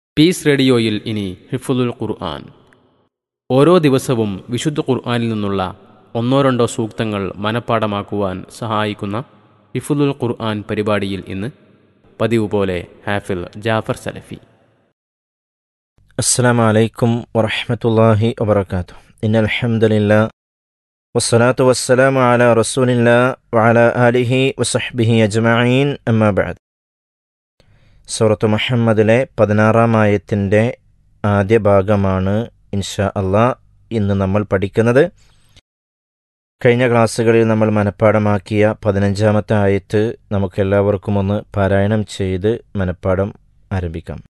piece റേഡിയോയിൽ ഇനി ഹിഫുദുൽ ഖുർആൻ ഓരോ ദിവസവും വിശുദ്ധ ഖുർആനിൽ നിന്നുള്ള ഒന്നോ രണ്ടോ സൂക്തങ്ങൾ മനഃപ്പാടമാക്കുവാൻ സഹായിക്കുന്ന ഹിഫുദുൽ ഖുർആൻ പരിപാടിയിൽ ഇന്ന് പതിവ് പോലെ ഹാഫിൽ ജാഫർ സലഫി السلام عليكم ورحمة الله وبركاته إن الحمد لله والصلاة والسلام على رسول الله وعلى آله وصحبه أجمعين أما بعد സൂറത്ത് മുഹമ്മദിലെ പതിനാറാം ആയത്തിൻ്റെ ആദ്യ ഭാഗമാണ് ഇൻഷാ അള്ളാ ഇന്ന് നമ്മൾ പഠിക്കുന്നത് കഴിഞ്ഞ ക്ലാസ്സുകളിൽ നമ്മൾ മനഃപ്പാടമാക്കിയ പതിനഞ്ചാമത്തെ ആയത്ത് നമുക്കെല്ലാവർക്കും ഒന്ന് പാരായണം ചെയ്ത് മനഃപ്പാടം ആരംഭിക്കാം